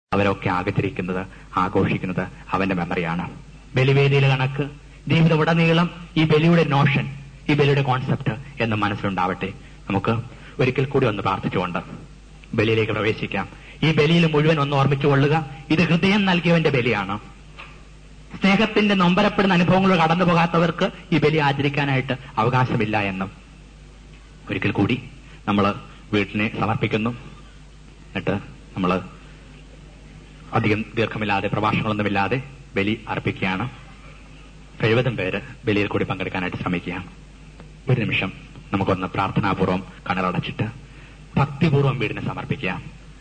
അവരൊക്കെ ആഗ്രഹിക്കുന്നത് ആഘോഷിക്കുന്നത് അവന്റെ മെമ്മറിയാണ് ബലിവേദിയിലെ കണക്ക് ജീവിതമുടനീളം ഈ ബലിയുടെ നോഷൻ ഈ ബലിയുടെ കോൺസെപ്റ്റ് എന്ന് മനസ്സിലുണ്ടാവട്ടെ നമുക്ക് ഒരിക്കൽ കൂടി ഒന്ന് പ്രാർത്ഥിച്ചുകൊണ്ട് ബലിയിലേക്ക് പ്രവേശിക്കാം ഈ ബലിയിൽ മുഴുവൻ ഒന്ന് ഓർമ്മിച്ചു കൊള്ളുക ഇത് ഹൃദയം നൽകിയവന്റെ ബലിയാണ് സ്നേഹത്തിന്റെ നൊമ്പരപ്പെടുന്ന അനുഭവങ്ങൾ കടന്നു പോകാത്തവർക്ക് ഈ ബലി ആചരിക്കാനായിട്ട് അവകാശമില്ല എന്നും ഒരിക്കൽ കൂടി നമ്മൾ വീട്ടിനെ സമർപ്പിക്കുന്നു എന്നിട്ട് നമ്മൾ അധികം ദീർഘമില്ലാതെ പ്രഭാഷണങ്ങളൊന്നുമില്ലാതെ ബലി അർപ്പിക്കുകയാണ് എഴുപതും പേര് ബലിയിൽ കൂടി പങ്കെടുക്കാനായിട്ട് ശ്രമിക്കുക ഒരു നിമിഷം നമുക്കൊന്ന് പ്രാർത്ഥനാപൂർവം കണ്ണറടച്ചിട്ട് ഭക്തിപൂർവം വീടിനെ സമർപ്പിക്കുക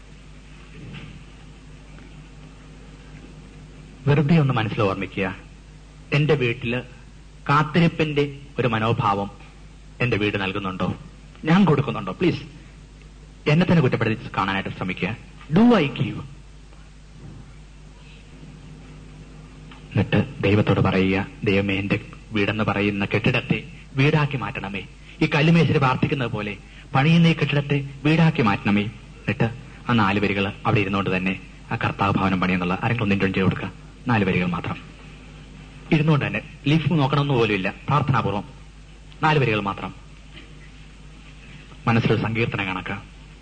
വെറുതെ ഒന്ന് മനസ്സിൽ ഓർമ്മിക്കുക എന്റെ വീട്ടില് കാത്തിരിപ്പിന്റെ ഒരു മനോഭാവം എന്റെ വീട് നൽകുന്നുണ്ടോ ഞാൻ കൊടുക്കുന്നുണ്ടോ പ്ലീസ് എന്നെ തന്നെ കുറ്റപ്പെടുത്തി കാണാനായിട്ട് ശ്രമിക്കുക ഡു ഐ ഗീവ് എന്നിട്ട് ദൈവത്തോട് പറയുക ദൈവമേ എന്റെ വീടെന്ന് പറയുന്ന കെട്ടിടത്തെ വീടാക്കി മാറ്റണമേ ഈ കല്ലുമേശ്വരി പ്രാർത്ഥിക്കുന്നത് പോലെ പണിയുന്ന ഈ കെട്ടിടത്തെ വീടാക്കി മാറ്റണമേ എന്നിട്ട് ആ നാല് വരികൾ അവിടെ ഇരുന്നുകൊണ്ട് തന്നെ ആ കർത്താവ് ഭവനം പണിയെന്നുള്ള ആരെങ്കിലും ഒന്ന് ഇൻറ്റോൺ ചെയ്ത് കൊടുക്കുക നാല് വരികൾ മാത്രം ഇരുന്നുകൊണ്ട് തന്നെ ലീഫ് നോക്കണമെന്ന് പോലും ഇല്ല പ്രാർത്ഥനാപൂർവം നാല് വരികൾ മാത്രം മനസ്സിൽ സങ്കീർത്തന കണക്ക്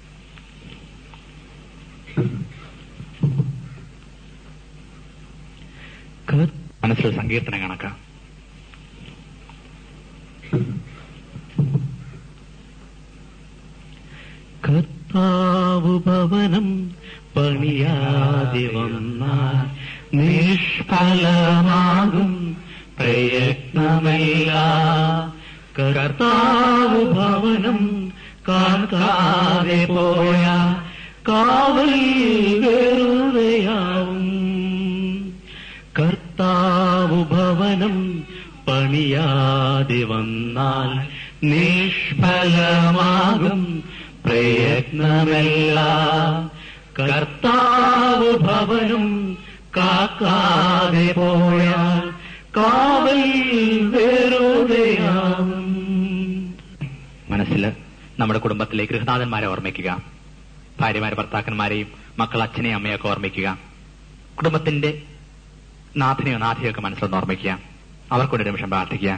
മനസ്സിൽ സങ്കീർത്തന കണക്ക് കർത്താവ് ഭവനം പണിയാതെ വന്നാൽ നിഷ്ഫലമാകും പ്രയത്നമല്ല കർത്താവ് ഭവനം കാക്കാതെ പോയ കാവൽ വെറുതെയാവും കർത്താവ് ഭവനം പണിയാതെ വന്നാൽ നിഷ്ഫലമാകും പ്രയത്നമല്ല കർത്താവ് ഭവനം കാക്കാതെ പോയാൽ കാവൽ വെറുതെയാവും മനസ്സിൽ നമ്മുടെ കുടുംബത്തിലെ ഗൃഹനാഥന്മാരെ ഓർമ്മിക്കുക ഭാര്യമാരെ ഭർത്താക്കന്മാരെയും മക്കൾ അച്ഛനെയും അമ്മയൊക്കെ ഓർമ്മിക്കുക കുടുംബത്തിന്റെ നാഥനെയോ നാഥയോ ഒക്കെ മനസ്സിലൊന്ന് ഓർമ്മിക്കുക അവർക്കൊരു നിമിഷം പ്രാർത്ഥിക്കുക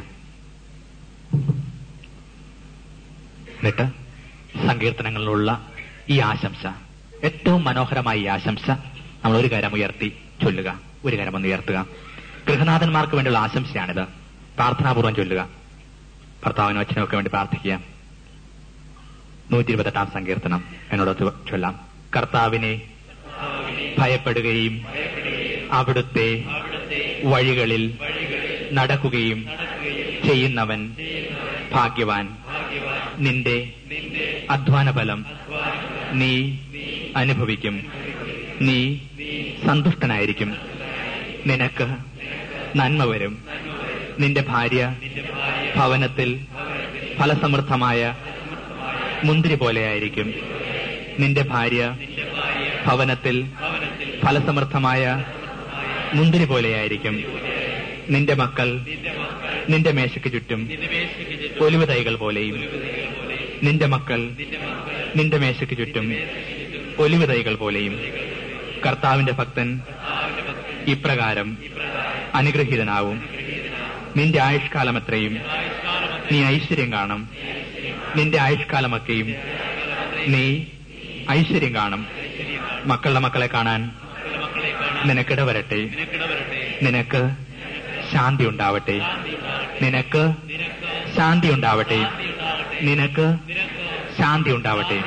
എന്നിട്ട് സങ്കീർത്തനങ്ങളിലുള്ള ഈ ആശംസ ഏറ്റവും മനോഹരമായ ഈ ആശംസ നമ്മൾ ഒരു കരം ഉയർത്തി ചൊല്ലുക ഒരു കരം ഒന്ന് ഉയർത്തുക ഗൃഹനാഥന്മാർക്ക് വേണ്ടിയുള്ള ആശംസയാണിത് പ്രാർത്ഥനാപൂർവ്വം ചൊല്ലുക ഭർത്താവിനും അച്ഛനും ഒക്കെ വേണ്ടി പ്രാർത്ഥിക്കുക നൂറ്റി ഇരുപത്തെട്ടാം സങ്കീർത്തനം എന്നോട് ഒത്ത് ചൊല്ലാം കർത്താവിനെ ഭയപ്പെടുകയും അവിടുത്തെ വഴികളിൽ നടക്കുകയും ചെയ്യുന്നവൻ ഭാഗ്യവാൻ നിന്റെ അധ്വാന ഫലം നീ അനുഭവിക്കും നീ സന്തുഷ്ടനായിരിക്കും നിനക്ക് നന്മ വരും നിന്റെ ഭാര്യ ഭവനത്തിൽ ഫലസമൃദ്ധമായ മുന്തിരി പോലെയായിരിക്കും നിന്റെ ഭാര്യ ഭവനത്തിൽ ഫലസമൃദ്ധമായ മുന്തിരി പോലെയായിരിക്കും നിന്റെ മക്കൾ നിന്റെ മേശയ്ക്ക് ചുറ്റും ഒലിവ് തൈകൾ പോലെയും നിന്റെ മക്കൾ നിന്റെ മേശയ്ക്ക് ചുറ്റും ഒലിവ് തൈകൾ പോലെയും കർത്താവിന്റെ ഭക്തൻ ഇപ്രകാരം അനുഗ്രഹീതനാവും നിന്റെ ആയുഷ്കാലം എത്രയും നീ ഐശ്വര്യം കാണും നിന്റെ ആയുഷ്കാലമൊക്കെയും നീ ഐശ്വര്യം കാണും മക്കളുടെ മക്കളെ കാണാൻ നിനക്കിട വരട്ടെ നിനക്ക് ശാന്തി ഉണ്ടാവട്ടെ നിനക്ക് ശാന്തി ഉണ്ടാവട്ടെ നിനക്ക് ശാന്തി ഉണ്ടാവട്ടെ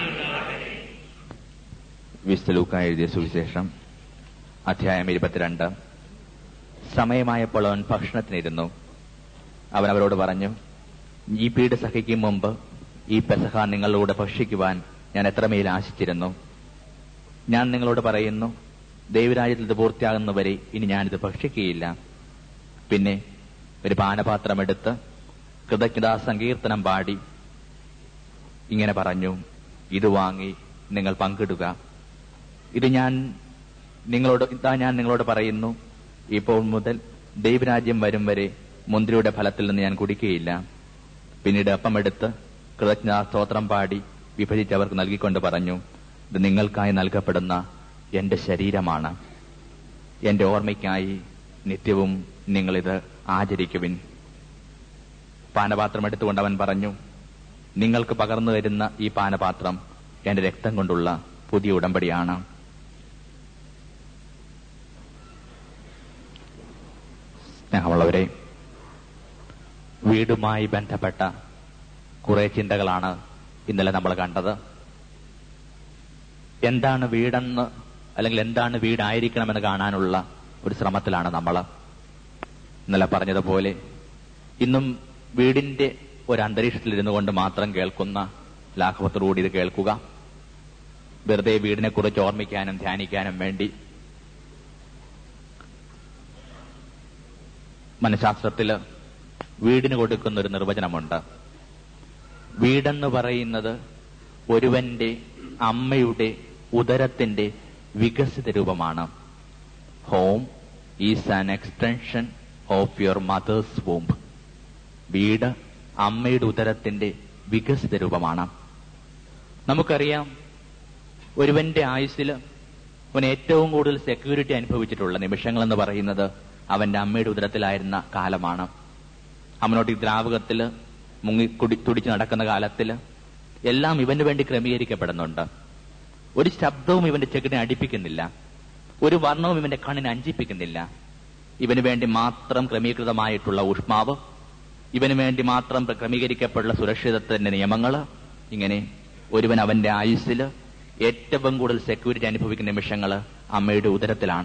വിശുദ്ധ ലൂക്ക എഴുതിയ സുവിശേഷം അധ്യായം ഇരുപത്തിരണ്ട് സമയമായപ്പോൾ അവൻ ഭക്ഷണത്തിനിരുന്നു അവൻ അവരോട് പറഞ്ഞു ഈ പീഡ് സഹിക്കും മുമ്പ് ഈ പെസഹ നിങ്ങളോട് ഭക്ഷിക്കുവാൻ ഞാൻ എത്രമേൽ ആശിച്ചിരുന്നു ഞാൻ നിങ്ങളോട് പറയുന്നു ദൈവരാജ്യത്തിൽ ഇത് പൂർത്തിയാകുന്നവരെ ഇനി ഞാനിത് ഭക്ഷിക്കുകയില്ല പിന്നെ ഒരു പാനപാത്രമെടുത്ത് കൃതജ്ഞതാ സങ്കീർത്തനം പാടി ഇങ്ങനെ പറഞ്ഞു ഇത് വാങ്ങി നിങ്ങൾ പങ്കിടുക ഇത് ഞാൻ നിങ്ങളോട് ഇതാ ഞാൻ നിങ്ങളോട് പറയുന്നു ഇപ്പോൾ മുതൽ ദൈവരാജ്യം വരും വരെ മുന്തിരിയുടെ ഫലത്തിൽ നിന്ന് ഞാൻ കുടിക്കുകയില്ല പിന്നീട് അപ്പമെടുത്ത് കൃതജ്ഞതാ സ്തോത്രം പാടി വിഭജിച്ച് അവർക്ക് നൽകിക്കൊണ്ട് പറഞ്ഞു ഇത് നിങ്ങൾക്കായി നൽകപ്പെടുന്ന എന്റെ ശരീരമാണ് എന്റെ ഓർമ്മയ്ക്കായി നിത്യവും നിങ്ങളിത് ആചരിക്കുവിൻ പാനപാത്രം എടുത്തുകൊണ്ട് അവൻ പറഞ്ഞു നിങ്ങൾക്ക് പകർന്നു തരുന്ന ഈ പാനപാത്രം എന്റെ രക്തം കൊണ്ടുള്ള പുതിയ ഉടമ്പടിയാണ് സ്നേഹമുള്ളവരെ വീടുമായി ബന്ധപ്പെട്ട കുറെ ചിന്തകളാണ് ഇന്നലെ നമ്മൾ കണ്ടത് എന്താണ് വീടെന്ന് അല്ലെങ്കിൽ എന്താണ് വീടായിരിക്കണമെന്ന് കാണാനുള്ള ഒരു ശ്രമത്തിലാണ് നമ്മൾ ഇന്നലെ പറഞ്ഞതുപോലെ ഇന്നും വീടിന്റെ ഒരു അന്തരീക്ഷത്തിൽ ഇരുന്നു കൊണ്ട് മാത്രം കേൾക്കുന്ന ലാഘവത്തോടുകൂടി ഇത് കേൾക്കുക വെറുതെ വീടിനെ കുറിച്ച് ഓർമ്മിക്കാനും ധ്യാനിക്കാനും വേണ്ടി മനഃശാസ്ത്രത്തില് വീടിന് കൊടുക്കുന്ന ഒരു നിർവചനമുണ്ട് വീടെന്ന് പറയുന്നത് ഒരുവന്റെ അമ്മയുടെ ഉദരത്തിന്റെ വികസിത രൂപമാണ് home is an extension of your mother's womb വീട് അമ്മയുടെ ഉദരത്തിന്റെ വികസിത രൂപമാണ് നമുക്കറിയാം ഒരുവന്റെ ആയുസ്സിൽ അവൻ ഏറ്റവും കൂടുതൽ സെക്യൂരിറ്റി അനുഭവിച്ചിട്ടുള്ള നിമിഷങ്ങൾ എന്ന് പറയുന്നത് അവന്റെ അമ്മയുടെ ഉദരത്തിലായിരുന്ന കാലമാണ് അവനോട് ഈ ദ്രാവകത്തിൽ മുങ്ങി കുടി തുടിച്ച് നടക്കുന്ന കാലത്തിൽ എല്ലാം ഇവന് വേണ്ടി ക്രമീകരിക്കപ്പെടുന്നുണ്ട് ഒരു ശബ്ദവും ഇവന്റെ ചെകിടിനെ അടിപ്പിക്കുന്നില്ല ഒരു വർണ്ണവും ഇവന്റെ കണ്ണിനെ അഞ്ചിപ്പിക്കുന്നില്ല ഇവന് വേണ്ടി മാത്രം ക്രമീകൃതമായിട്ടുള്ള ഊഷ്മാവ് ഇവന് വേണ്ടി മാത്രം ക്രമീകരിക്കപ്പെട്ടുള്ള സുരക്ഷിതത്വത്തിന്റെ നിയമങ്ങൾ ഇങ്ങനെ ഒരുവൻ അവന്റെ ആയുസ്സിൽ ഏറ്റവും കൂടുതൽ സെക്യൂരിറ്റി അനുഭവിക്കുന്ന നിമിഷങ്ങൾ അമ്മയുടെ ഉദരത്തിലാണ്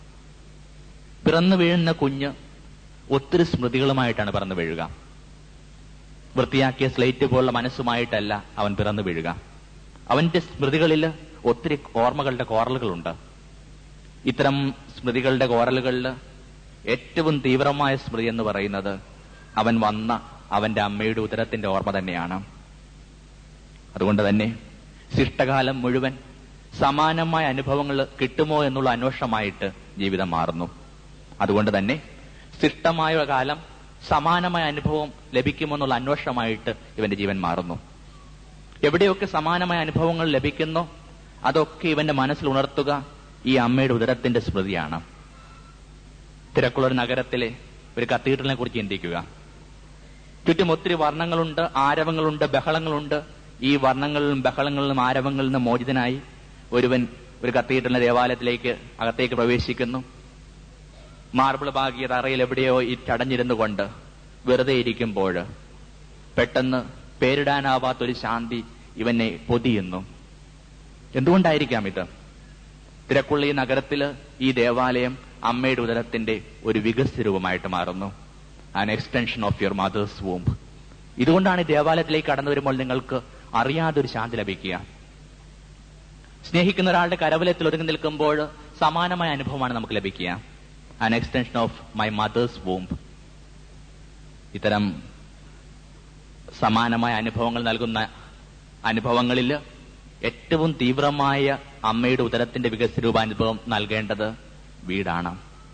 പിറന്നു വീഴുന്ന കുഞ്ഞ് ഒത്തിരി സ്മൃതികളുമായിട്ടാണ് പിറന്നു വീഴുക വൃത്തിയാക്കിയ സ്ലേറ്റ് പോലുള്ള മനസ്സുമായിട്ടല്ല അവൻ പിറന്നു വീഴുക അവന്റെ സ്മൃതികളിൽ ഒത്തിരി ഓർമ്മകളുടെ കോറലുകളുണ്ട് ഇത്തരം സ്മൃതികളുടെ കോറലുകളിൽ ഏറ്റവും തീവ്രമായ സ്മൃതി എന്ന് പറയുന്നത് അവൻ വന്ന അവന്റെ അമ്മയുടെ ഉദരത്തിന്റെ ഓർമ്മ തന്നെയാണ് അതുകൊണ്ട് തന്നെ ശിഷ്ടകാലം മുഴുവൻ സമാനമായ അനുഭവങ്ങൾ കിട്ടുമോ എന്നുള്ള അന്വേഷണമായിട്ട് ജീവിതം മാറുന്നു അതുകൊണ്ട് തന്നെ ശിഷ്ടമായ കാലം സമാനമായ അനുഭവം ലഭിക്കുമോ എന്നുള്ള അന്വേഷണമായിട്ട് ഇവന്റെ ജീവൻ മാറുന്നു എവിടെയൊക്കെ സമാനമായ അനുഭവങ്ങൾ ലഭിക്കുന്നോ അതൊക്കെ ഇവന്റെ മനസ്സിൽ ഉണർത്തുക ഈ അമ്മയുടെ ഉദരത്തിന്റെ സ്മൃതിയാണ് തിരക്കുള്ള ഒരു നഗരത്തിലെ ഒരു കത്തീഡ്രലിനെ കുറിച്ച് ചിന്തിക്കുക ചുറ്റും ഒത്തിരി വർണ്ണങ്ങളുണ്ട് ആരവങ്ങളുണ്ട് ബഹളങ്ങളുണ്ട് ഈ വർണ്ണങ്ങളിലും ബഹളങ്ങളിലും ആരവങ്ങളിൽ നിന്നും മോചിതനായി ഒരുവൻ ഒരു കത്തീഡ്രലിന്റെ ദേവാലയത്തിലേക്ക് അകത്തേക്ക് പ്രവേശിക്കുന്നു മാർബിൾ പാകിയ തറയിൽ എവിടെയോ ഈ ചടഞ്ഞിരുന്നു കൊണ്ട് വെറുതെ ഇരിക്കുമ്പോൾ പെട്ടെന്ന് പേരിടാനാവാത്തൊരു ശാന്തി ഇവനെ പൊതിയുന്നു എന്തുകൊണ്ടായിരിക്കാം ഇത് തിരക്കുള്ള ഈ നഗരത്തില് ഈ ദേവാലയം അമ്മയുടെ ഉദരത്തിന്റെ ഒരു വികസിത രൂപമായിട്ട് മാറുന്നു an extension of your mother's womb ഇതുകൊണ്ടാണ് ഈ ദേവാലയത്തിലേക്ക് കടന്നു വരുമ്പോൾ നിങ്ങൾക്ക് അറിയാതെ ഒരു ശാന്തി ലഭിക്കുക സ്നേഹിക്കുന്ന ഒരാളുടെ കരവലയത്തിൽ ഒരുങ്ങി നിൽക്കുമ്പോൾ സമാനമായ അനുഭവമാണ് നമുക്ക് ലഭിക്കുക an extension of my mother's womb ഇത്തരം സമാനമായ അനുഭവങ്ങൾ നൽകുന്ന അനുഭവങ്ങളിൽ ഏറ്റവും തീവ്രമായ അമ്മയുടെ ഉദരത്തിന്റെ വികസിത രൂപാനുഭവം നൽകേണ്ടത് വീടാണ്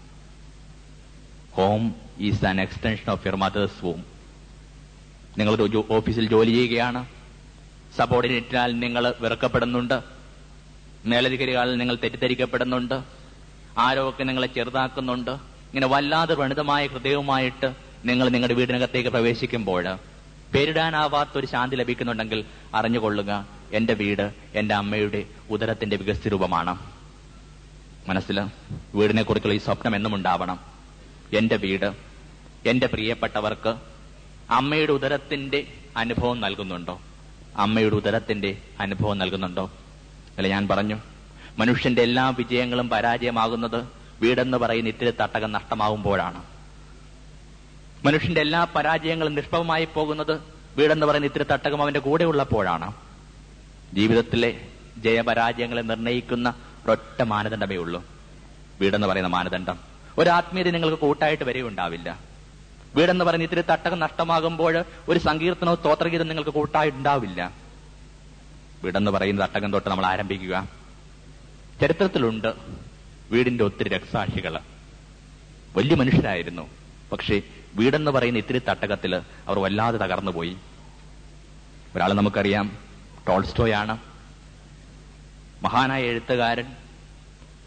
home is an extension of your mother's womb നിങ്ങൾ ഒരു ജോ- ഓഫീസിൽ ജോലി ചെയ്യുകയാണ് സബോർഡിനേറ്റിനാൽ നിങ്ങൾ വെറുക്കപ്പെടുന്നുണ്ട് മേലധികാരികളാൽ നിങ്ങൾ തെറ്റിദ്ധരിക്കപ്പെടുന്നുണ്ട് ആരോഗ്യം നിങ്ങളെ ചെറുതാക്കുന്നുണ്ട് ഇങ്ങനെ വല്ലാതെ വണിതമായ ഹൃദയവുമായിട്ട് നിങ്ങൾ നിങ്ങളുടെ വീടിനകത്തേക്ക് പ്രവേശിക്കുമ്പോൾ പേരിടാനാവാത്ത ഒരു ശാന്തി ലഭിക്കുന്നുണ്ടെങ്കിൽ അറിഞ്ഞുകൊള്ളുക എന്റെ വീട് എന്റെ അമ്മയുടെ ഉദരത്തിന്റെ വികസിത രൂപമാണ് മനസ്സിൽ വീടിനെ കുറിച്ചുള്ള ഈ സ്വപ്നം എന്നും ഉണ്ടാവണം എന്റെ വീട് എന്റെ പ്രിയപ്പെട്ടവർക്ക് അമ്മയുടെ ഉദരത്തിന്റെ അനുഭവം നൽകുന്നുണ്ടോ അമ്മയുടെ ഉദരത്തിന്റെ അനുഭവം നൽകുന്നുണ്ടോ അല്ല ഞാൻ പറഞ്ഞു മനുഷ്യന്റെ എല്ലാ വിജയങ്ങളും പരാജയമാകുന്നത് വീടെന്ന് പറയുന്ന ഇത്തിരി തട്ടകം നഷ്ടമാകുമ്പോഴാണ് മനുഷ്യന്റെ എല്ലാ പരാജയങ്ങളും നിഷ്ഫലമായി പോകുന്നത് വീടെന്ന് പറയുന്ന ഇത്തിരി തട്ടകം അവന്റെ കൂടെ ഉള്ളപ്പോഴാണ് ജീവിതത്തിലെ ജയപരാജയങ്ങളെ നിർണ്ണയിക്കുന്ന ഒരൊറ്റ മാനദണ്ഡമേ ഉള്ളൂ വീടെന്ന് പറയുന്ന മാനദണ്ഡം ഒരു ആത്മീയത നിങ്ങൾക്ക് കൂട്ടായിട്ട് വരെയുണ്ടാവില്ല വീടെന്ന് പറയുന്ന ഇത്തിരി തട്ടകം നഷ്ടമാകുമ്പോൾ ഒരു സങ്കീർത്തനവും സ്തോത്രഗീതം നിങ്ങൾക്ക് കൂട്ടായിട്ടുണ്ടാവില്ല വീടെന്ന് പറയുന്ന തട്ടകം തൊട്ട് നമ്മൾ ആരംഭിക്കുക ചരിത്രത്തിലുണ്ട് വീടിന്റെ ഒത്തിരി രക്തസാക്ഷികൾ വലിയ മനുഷ്യരായിരുന്നു പക്ഷേ വീടെന്ന് പറയുന്ന ഇത്തിരി തട്ടകത്തിൽ അവർ വല്ലാതെ തകർന്നുപോയി ഒരാൾ നമുക്കറിയാം ടോൾസ്റ്റോയാണ് മഹാനായ എഴുത്തുകാരൻ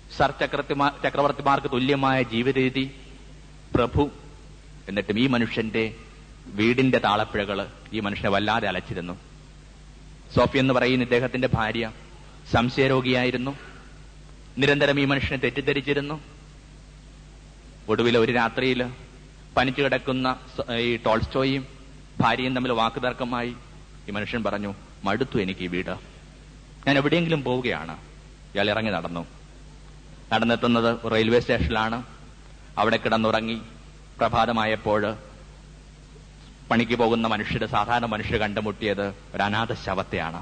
സർ ചക്രവർത്തിമാർ ചക്രവർത്തിമാർക്ക് തുല്യമായ ജീവിതരീതി പ്രഭു എന്നിട്ടും ഈ മനുഷ്യന്റെ വീടിന്റെ താളപ്പിഴകൾ ഈ മനുഷ്യനെ വല്ലാതെ അലച്ചിരുന്നു സോഫി എന്ന് പറയുന്ന ഇദ്ദേഹത്തിന്റെ ഭാര്യ സംശയരോഗിയായിരുന്നു നിരന്തരം ഈ മനുഷ്യനെ തെറ്റിദ്ധരിച്ചിരുന്നു ഒടുവിൽ ഒരു രാത്രിയിൽ പനിച്ചു കിടക്കുന്ന സ- ഈ ടോൾസ്റ്റോയും ഭാര്യയും തമ്മിൽ വാക്കുതർക്കമായി ഈ മനുഷ്യൻ പറഞ്ഞു മടുത്തു എനിക്ക് ഈ വീട് ഞാൻ എവിടെയെങ്കിലും പോവുകയാണ് ഇയാൾ ഇറങ്ങി നടന്നു നടന്നെത്തുന്നത് റെയിൽവേ സ്റ്റേഷനിലാണ് അവിടെ കിടന്നുറങ്ങി പ്രഭാതമായപ്പോൾ പണിക്ക് പോകുന്ന മനുഷ്യര് സാധാരണ മനുഷ്യർ കണ്ടുമുട്ടിയത് ഒരു അനാഥ ശവത്തെയാണ്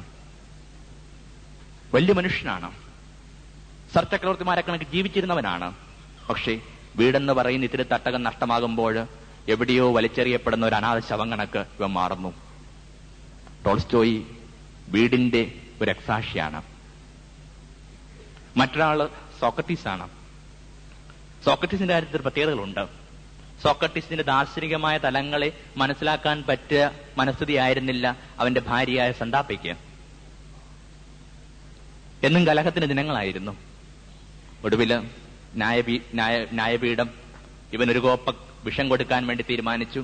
വലിയ മനുഷ്യനാണ് സർ ചക്രവർത്തിമാരെ കണക്ക് ജീവിച്ചിരുന്നവനാണ് പക്ഷേ വീടെന്ന് പറയുന്ന ഇത്തിരി തട്ടകം നഷ്ടമാകുമ്പോൾ എവിടെയോ വലിച്ചെറിയപ്പെടുന്ന ഒരു അനാഥ ശവം കണക്ക് ഇവ മാറുന്നു ടോൾസ്റ്റോയി വീടിന്റെ ഒരു രക്സാക്ഷിയാണ് മറ്റൊരാള് സോക്രട്ടീസ് ആണ് സോക്രട്ടീസിന്റെ കാര്യത്തിൽ ഒരു പ്രത്യേകതകളുണ്ട് സോക്രട്ടീസിന്റെ ദാർശനികമായ തലങ്ങളെ മനസ്സിലാക്കാൻ പറ്റിയ മനസ്ഥിതിയായിരുന്നില്ല അവന്റെ ഭാര്യയായ സന്താപ്പയ്ക്ക് എന്നും കലഹത്തിന് ദിനങ്ങളായിരുന്നു ഒടുവില് ന്യായപീ ന്യായ ന്യായപീഠം ഇവനൊരു കോപ്പ വിഷം കൊടുക്കാൻ വേണ്ടി തീരുമാനിച്ചു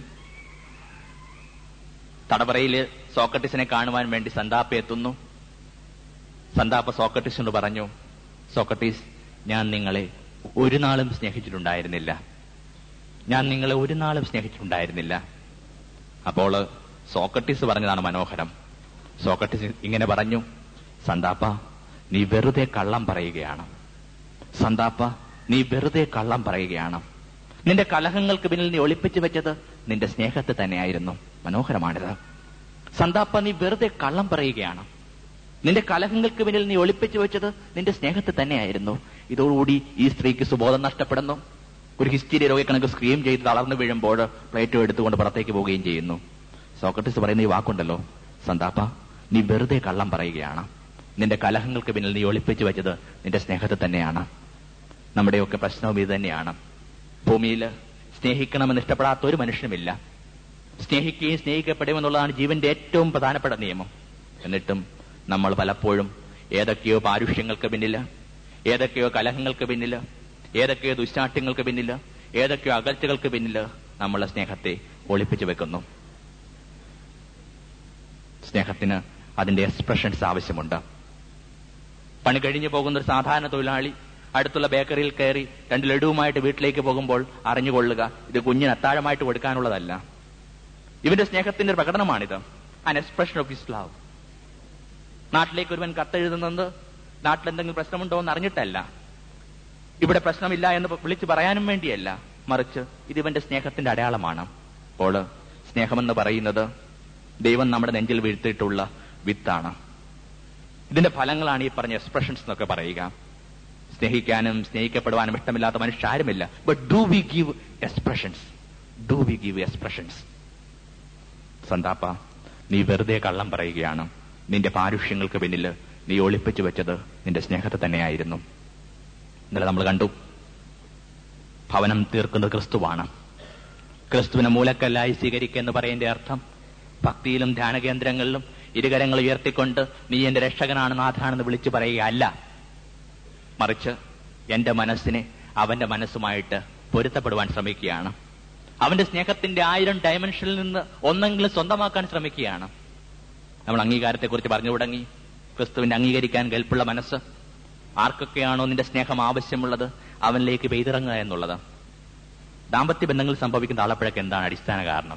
തടവറയില് സോക്രട്ടീസിനെ കാണുവാൻ വേണ്ടി സന്താപ്പ എത്തുന്നു സന്താപ്പ സോക്രട്ടീസിനോട് പറഞ്ഞു സോക്രട്ടീസ് ഞാൻ നിങ്ങളെ ഒരു നാളും സ്നേഹിച്ചിട്ടുണ്ടായിരുന്നില്ല ഞാൻ നിങ്ങളെ ഒരു നാളും സ്നേഹിച്ചിട്ടുണ്ടായിരുന്നില്ല അപ്പോൾ സോക്രട്ടീസ് പറഞ്ഞതാണ് മനോഹരം സോക്രട്ടീസ് ഇങ്ങനെ പറഞ്ഞു സന്താപ്പ നീ വെറുതെ കള്ളം പറയുകയാണ് സന്താപ്പ നീ വെറുതെ കള്ളം പറയുകയാണ് നിന്റെ കലഹങ്ങൾക്ക് പിന്നിൽ നീ ഒളിപ്പിച്ചു വെച്ചത് നിന്റെ സ്നേഹത്തെ തന്നെയായിരുന്നു മനോഹരമാണിത് സന്താപ്പ നീ വെറുതെ കള്ളം പറയുകയാണ് നിന്റെ കലഹങ്ങൾക്ക് പിന്നിൽ നീ ഒളിപ്പിച്ചു വെച്ചത് നിന്റെ സ്നേഹത്തെ തന്നെയായിരുന്നു ഇതോടുകൂടി ഈ സ്ത്രീക്ക് സുബോധം നഷ്ടപ്പെടുന്നു ഒരു ഹിസ്റ്റീരിയ രോഗി കണക്ക് സ്ക്രീം ചെയ്ത് തളർന്നു വീഴുമ്പോൾ പ്ലേറ്റോ എടുത്തുകൊണ്ട് പുറത്തേക്ക് പോവുകയും ചെയ്യുന്നു സോക്രട്ടീസ് പറയുന്ന ഈ വാക്കുണ്ടല്ലോ സന്താപ്പ നീ വെറുതെ കള്ളം പറയുകയാണ് നിന്റെ കലഹങ്ങൾക്ക് പിന്നിൽ നീ ഒളിപ്പിച്ചു വെച്ചത് നിന്റെ സ്നേഹത്തെ തന്നെയാണ് നമ്മുടെയൊക്കെ പ്രശ്നവും ഇത് തന്നെയാണ് ഭൂമിയിൽ സ്നേഹിക്കണമെന്ന് ഇഷ്ടപ്പെടാത്ത ഒരു മനുഷ്യനുമില്ല സ്നേഹിക്കുകയും സ്നേഹിക്കപ്പെടുമെന്നുള്ളതാണ് ജീവന്റെ ഏറ്റവും പ്രധാനപ്പെട്ട നിയമം എന്നിട്ടും നമ്മൾ പലപ്പോഴും ഏതൊക്കെയോ പാരുഷ്യങ്ങൾക്ക് പിന്നില് ഏതൊക്കെയോ കലഹങ്ങൾക്ക് പിന്നില് ഏതൊക്കെയോ ദുശാഠ്യങ്ങൾക്ക് പിന്നില് ഏതൊക്കെയോ അകൽച്ചകൾക്ക് പിന്നില് നമ്മളെ സ്നേഹത്തെ ഒളിപ്പിച്ചു വെക്കുന്നു സ്നേഹത്തിന് അതിന്റെ എക്സ്പ്രഷൻസ് ആവശ്യമുണ്ട് പണി കഴിഞ്ഞു പോകുന്ന ഒരു സാധാരണ തൊഴിലാളി അടുത്തുള്ള ബേക്കറിയിൽ കയറി രണ്ട് ലഡുവുമായിട്ട് വീട്ടിലേക്ക് പോകുമ്പോൾ അറിഞ്ഞുകൊള്ളുക ഇത് കുഞ്ഞിന് അത്താഴമായിട്ട് കൊടുക്കാനുള്ളതല്ല ഇവന്റെ സ്നേഹത്തിന്റെ ഒരു പ്രകടനമാണിത് an expression of his love നാട്ടിലേക്ക് ഒരുവൻ കത്തെഴുതുന്നത് നാട്ടിൽ എന്തെങ്കിലും പ്രശ്നമുണ്ടോ എന്ന് അറിഞ്ഞിട്ടല്ല ഇവിടെ പ്രശ്നമില്ല എന്ന് വിളിച്ചു പറയാനും വേണ്ടിയല്ല മറിച്ച് ഇത് ഇവന്റെ സ്നേഹത്തിന്റെ അടയാളമാണ് അപ്പോൾ സ്നേഹമെന്ന് പറയുന്നത് ദൈവം നമ്മുടെ നെഞ്ചിൽ വീഴ്ത്തിയിട്ടുള്ള വിത്താണ് ഇതിന്റെ ഫലങ്ങളാണ് ഈ പറഞ്ഞ എക്സ്പ്രഷൻസ് എന്നൊക്കെ പറയുക സ്നേഹിക്കാനും സ്നേഹിക്കപ്പെടുവാനും ഇഷ്ടമില്ലാത്ത മനുഷ്യ ആരുമില്ല but do we give expressions do we give expressions സന്താപ്പ നീ വെറുതെ കള്ളം പറയുകയാണ് നിന്റെ പാരുഷ്യങ്ങൾക്ക് പിന്നിൽ നീ ഒളിപ്പിച്ചു വെച്ചത് നിന്റെ സ്നേഹത്തെ തന്നെയായിരുന്നു ഇന്നലെ നമ്മൾ കണ്ടു ഭവനം തീർക്കുന്നത് ക്രിസ്തുവാണ് ക്രിസ്തുവിനെ മൂലക്കല്ലായി സ്വീകരിക്കുക എന്ന് പറയുന്നതിന്റെ അർത്ഥം ഭക്തിയിലും ധ്യാനകേന്ദ്രങ്ങളിലും ഇരുകരങ്ങൾ ഉയർത്തിക്കൊണ്ട് നീ എന്റെ രക്ഷകനാണ് നാഥാണെന്ന് വിളിച്ചു പറയുകയല്ല മറിച്ച് എന്റെ മനസ്സിനെ അവന്റെ മനസ്സുമായിട്ട് പൊരുത്തപ്പെടുവാൻ ശ്രമിക്കുകയാണ് അവന്റെ സ്നേഹത്തിന്റെ ആയിരം ഡയമെൻഷനിൽ നിന്ന് ഒന്നെങ്കിലും സ്വന്തമാക്കാൻ ശ്രമിക്കുകയാണ് നമ്മൾ അംഗീകാരത്തെക്കുറിച്ച് പറഞ്ഞു തുടങ്ങി ക്രിസ്തുവിന്റെ അംഗീകരിക്കാൻ കെൽപ്പുള്ള മനസ്സ് ആർക്കൊക്കെയാണോ നിന്റെ സ്നേഹം ആവശ്യമുള്ളത് അവനിലേക്ക് പെയ്തിറങ്ങുക എന്നുള്ളത് ദാമ്പത്യ ബന്ധങ്ങളിൽ സംഭവിക്കുന്ന ആളപ്പഴക്ക് എന്താണ് അടിസ്ഥാന കാരണം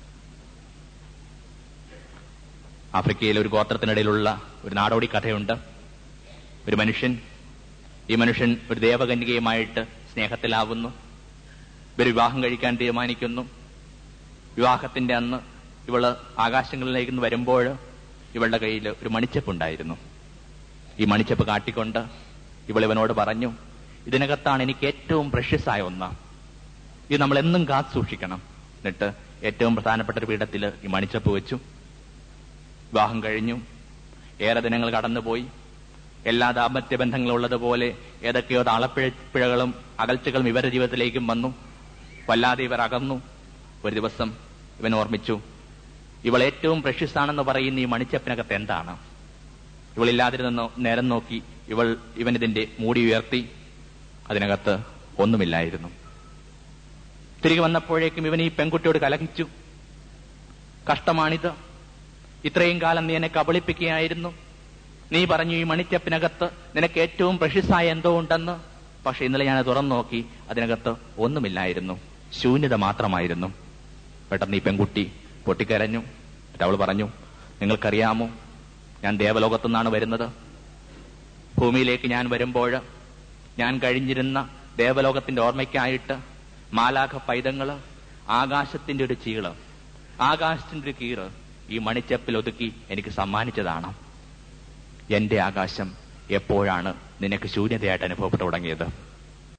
ആഫ്രിക്കയിലെ ഒരു ഗോത്രത്തിനിടയിലുള്ള ഒരു നാടോടി കഥയുണ്ട് ഒരു മനുഷ്യൻ ഈ മനുഷ്യൻ ഒരു ദേവകന്യകയുമായിട്ട് സ്നേഹത്തിലാവുന്നു ഇവർ വിവാഹം കഴിക്കാൻ തീരുമാനിക്കുന്നു വിവാഹത്തിന്റെ അന്ന് ഇവള് ആകാശങ്ങളിലേക്ക് വരുമ്പോൾ ഇവളുടെ കയ്യിൽ ഒരു മണിച്ചപ്പ് ഉണ്ടായിരുന്നു ഈ മണിച്ചപ്പ് കാട്ടിക്കൊണ്ട് ഇവൾ ഇവനോട് പറഞ്ഞു ഇതിനകത്താണ് എനിക്ക് ഏറ്റവും പ്രഷ്യസ് ആയ ഒന്ന് ഇത് നമ്മൾ എന്നും കാത്തു സൂക്ഷിക്കണം എന്നിട്ട് ഏറ്റവും പ്രധാനപ്പെട്ട ഒരു പീഠത്തിൽ ഈ മണിച്ചപ്പ് വെച്ചു വിവാഹം കഴിഞ്ഞു ഏറെ ദിനങ്ങൾ കടന്നുപോയി എല്ലാ ദാമ്പത്യ ബന്ധങ്ങളും ഉള്ളതുപോലെ ഏതൊക്കെയോ താളപ്പിഴ പിഴകളും അകൽച്ചകളും ഇവരുടെ ജീവിതത്തിലേക്കും വന്നു വല്ലാതെ ഇവർ അകന്നു ഒരു ദിവസം ഇവൻ ഓർമ്മിച്ചു ഇവൾ ഏറ്റവും പ്രഷ്യസ് ആണെന്ന് പറയുന്ന ഈ മണിച്ചപ്പിനകത്ത് എന്താണ് ഇവളില്ലാതിരുന്ന നേരം നോക്കി ഇവൾ ഇവനിതിന്റെ മൂടി ഉയർത്തി അതിനകത്ത് ഒന്നുമില്ലായിരുന്നു തിരികെ വന്നപ്പോഴേക്കും ഇവൻ ഈ പെൺകുട്ടിയോട് കലഹിച്ചു കഷ്ടമാണിത് ഇത്രയും കാലം നീ എന്നെ കബളിപ്പിക്കുകയായിരുന്നു നീ പറഞ്ഞു ഈ മണിച്ചപ്പിനകത്ത് നിനക്ക് ഏറ്റവും പ്രശസ്സായ എന്തോ ഉണ്ടെന്ന് പക്ഷെ ഇന്നലെ ഞാൻ തുറന്നു നോക്കി അതിനകത്ത് ഒന്നുമില്ലായിരുന്നു ശൂന്യത മാത്രമായിരുന്നു പെട്ടെന്ന് ഈ പെൺകുട്ടി പൊട്ടിക്കരഞ്ഞു എന്നിട്ട് അവൾ പറഞ്ഞു നിങ്ങൾക്കറിയാമോ ഞാൻ ദേവലോകത്തു നിന്നാണ് വരുന്നത് ഭൂമിയിലേക്ക് ഞാൻ വരുമ്പോൾ ഞാൻ കഴിഞ്ഞിരുന്ന ദേവലോകത്തിന്റെ ഓർമ്മയ്ക്കായിട്ട് മാലാഖ പൈതങ്ങള് ആകാശത്തിന്റെ ഒരു ചീള് ആകാശത്തിന്റെ ഒരു കീറ് ഈ മണിച്ചപ്പിൽ ഒതുക്കി എനിക്ക് സമ്മാനിച്ചതാണ് എന്റെ ആകാശം എപ്പോഴാണ് നിനക്ക് ശൂന്യതയായിട്ട് അനുഭവപ്പെട്ടു തുടങ്ങിയത്